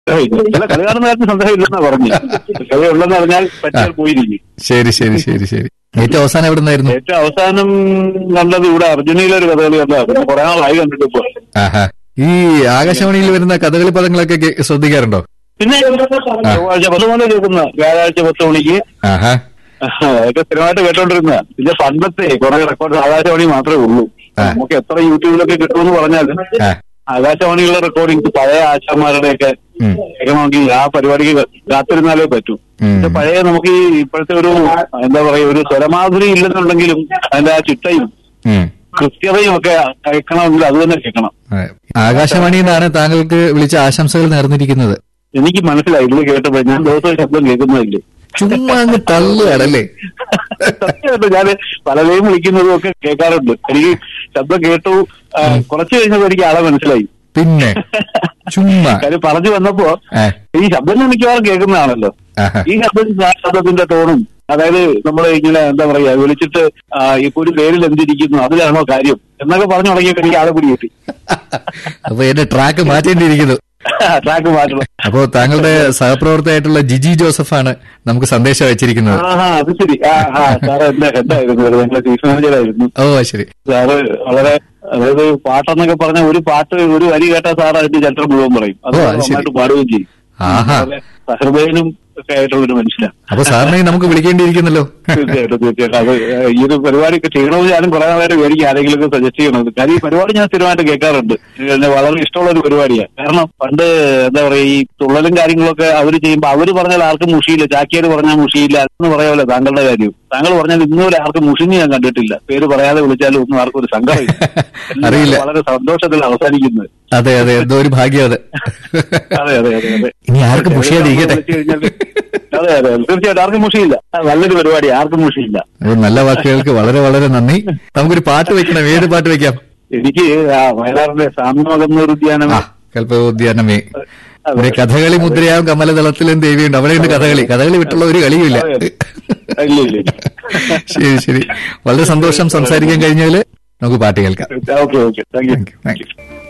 ഏയ്, ചില കളി കാണുന്ന കാര്യത്തിൽ സന്ദേഹം ഇല്ലെന്നാ പറഞ്ഞു കളി ഉള്ളെന്ന് പറഞ്ഞാൽ പറ്റിയാൽ പോയിരിക്കും ശരി ശരി ശരി ശരി ഏറ്റവും അവസാനം എവിടെ നിന്നായിരുന്നു ഏറ്റവും അവസാനം കണ്ടത് ഇവിടെ അർജുനയിലെ ഒരു കഥകളി കണ്ടതാണ് കുറെ നാളായി കണ്ടിട്ട് ഇപ്പൊ ആഹാ ഈ ആകാശവാണിയിൽ വരുന്ന കഥകളി പദങ്ങളൊക്കെ കേ- ശ്രദ്ധിക്കാറുണ്ടോ പിന്നെ ചൊവ്വാഴ്ച പത്ത് മണി കേൾക്കുന്ന വ്യാഴാഴ്ച പത്ത് മണിക്ക് ആഹാ ഒക്കെ സ്ഥിരമായിട്ട് കേട്ടോണ്ടിരുന്ന പിന്നെ പണ്ടത്തെ കുറെ റെക്കോർഡ് ആകാശവാണി മാത്രമേ ഉള്ളൂ ആ. നമുക്ക് എത്ര യൂട്യൂബിലൊക്കെ കിട്ടുമെന്ന് പറഞ്ഞാലും ആ ആകാശവാണിയുള്ള റെക്കോർഡിങ്സ് പഴയ ആശാന്മാരുടെയൊക്കെ ഉം. കേൾക്കണമെങ്കിൽ ആ പരിപാടിക്ക് കാത്തിരുന്നാലേ പറ്റൂ ഉം. പക്ഷെ പഴയ നമുക്ക് ഈ ഇപ്പോഴത്തെ ഒരു എന്താ പറയാ ഒരു സ്വരമാധുരി ഇല്ലെന്നുണ്ടെങ്കിലും അതിന്റെ ആ ചിട്ടയും ഉം. കൃത്യതയും ഒക്കെ കേൾക്കണമെങ്കിൽ അത് തന്നെ കേൾക്കണം അതെ. ആകാശവാണിയിൽ നിന്നാണ് താങ്കൾക്ക് വിളിച്ച ആശംസകൾ നേർന്നിരിക്കുന്നത് എനിക്ക് മനസ്സിലായി ഇത് കേട്ടപ്പോ ഞാൻ ദിവസവും ശബ്ദം കേൾക്കുന്നതില്ലേ ചുമ്മാ അങ്ങ് തള്ളുകയാണല്ലേ സത്യമായിട്ട് ഞാൻ പലരെയും വിളിക്കുന്നതും ഒക്കെ കേൾക്കാറുണ്ട് എനിക്ക് ശബ്ദം കേട്ടു ആ, കുറച്ച് കഴിഞ്ഞപ്പോൾ എനിക്ക് ആളെ മനസ്സിലായി പിന്നെ ചുമ്മാ കാര്യം പറഞ്ഞു വന്നപ്പോ ആ, ഈ ശബ്ദം ഞാൻ മിക്കവാറും കേൾക്കുന്നതാണല്ലോ ആഹാ. ഈ ശബ്ദം ആ ശബ്ദത്തിന്റെ ടോണും അതായത് നമ്മൾ ഇങ്ങനെ എന്താ പറയാ വിളിച്ചിട്ട് ആ, ഇപ്പൊ ഒരു പേരിൽ എന്തിരിക്കുന്നു അതിലാണോ കാര്യം എന്നൊക്കെ പറഞ്ഞു തുടങ്ങിയപ്പോ എനിക്ക് ആളെ പിടി കിട്ടി അപ്പൊ എന്റെ ട്രാക്ക് മാറ്റേണ്ടിയിരിക്കുന്നു ട്രാക്ക് മാറ്റണം അപ്പോ താങ്കളുടെ സഹപ്രവർത്തകയായിട്ടുള്ള ജിജി ജോസഫാണ് നമുക്ക് സന്ദേശം അയച്ചിരിക്കുന്നത് ആഹാ അത് ശരി ആ ആ സാറ് എന്റെ ഹെഡായിരുന്നു നിങ്ങളെ ചീഫ് മാനേജറായിരുന്നു ഓ ശരി സാറ് വളരെ അതായത് പാട്ടെന്നൊക്കെ പറഞ്ഞ ഒരു പാട്ട് ഒരു വരി കേട്ടാ സാർ അതിന്റെ ചരിത്രം മുഴുവൻ പറയും അത് ഓ, അത് ശരി. നന്നായിട്ട് പാടുകയും ചെയ്യും ആഹാ. വളരെ സഹൃദയനും ഒക്കെ ആയിട്ടുള്ള ഒരു മനുഷ്യനാണ് അപ്പൊ സാറിനെ നമുക്ക് വിളിക്കേണ്ടിയിരിക്കുന്നല്ലോ തീർച്ചയായിട്ടും തീർച്ചയായിട്ടും അത് ഈ ഒരു പരിപാടി ഒക്കെ ചെയ്യണമെന്ന് ഞാനും കുറെ നേരം എനിക്ക് ആരെങ്കിലും ഒക്കെ സജസ്റ്റ് ചെയ്യണത് കാര്യം ഈ പരിപാടി ഞാൻ സ്ഥിരമായിട്ട് കേൾക്കാറുണ്ട് ഇത് വളരെ ഇഷ്ടമുള്ള ഒരു പരിപാടിയാണ് കാരണം പണ്ട് എന്താ പറയാ ഈ തുള്ളലും കാര്യങ്ങളൊക്കെ അവര് ചെയ്യുമ്പോൾ അവര് പറഞ്ഞാൽ ആർക്കും മുഷിയില്ല ചാക്കിയാര് പറഞ്ഞാൽ മുഷിയില്ല എന്ന് പറയാമല്ലോ താങ്കളുടെ കാര്യം താങ്കൾ പറഞ്ഞാൽ ഇന്നുവരെ ആർക്കും മുഷിഞ്ഞ് ഞാൻ കണ്ടിട്ടില്ല പേര് പറയാതെ വിളിച്ചാലും ഒന്നും ആർക്കും ഒരു സങ്കടമില്ല അറിയില്ല. എല്ലാവരും വളരെ സന്തോഷത്തിൽ അവസാനിക്കുന്നത് അതെ അതെ എന്തോ ഒരു ഭാഗ്യം അത് അതെ അതെ അതെ അതെ ഇനി ആർക്കും മുഷിയാതിരിക്കട്ടെ വിളിച്ചു കഴിഞ്ഞാല് അതെ അതെ തീർച്ചയായിട്ടും ആർക്കും മുഷിയില്ല ആ, നല്ലൊരു പരിപാടി ആർക്കും മുഷിയില്ല അപ്പൊ നല്ല വാക്കുകൾക്ക് വളരെ വളരെ നന്ദി നമുക്കൊരു പാട്ട് വെക്കണം ഏത് പാട്ട് വെക്കാം എനിക്ക് ആ വയലാറിന്റെ സാമ്യമകന്നൂർ ഉദ്യാനം ആ കൽപ്പോദ്യാനമേ ഇവിടെ കഥകളി മുദ്രയാവും കമലതളത്തിലും ദേവിയുണ്ട് അവിടെ ഉണ്ട് കഥകളി കഥകളി വിട്ടുള്ള ഒരു കളിയുമില്ല ഇല്ല ഇല്ല ശരി ശരി വളരെ സന്തോഷം സംസാരിക്കാൻ കഴിഞ്ഞാല് നമുക്ക് പാട്ട് കേൾക്കാം okay okay thank you thank U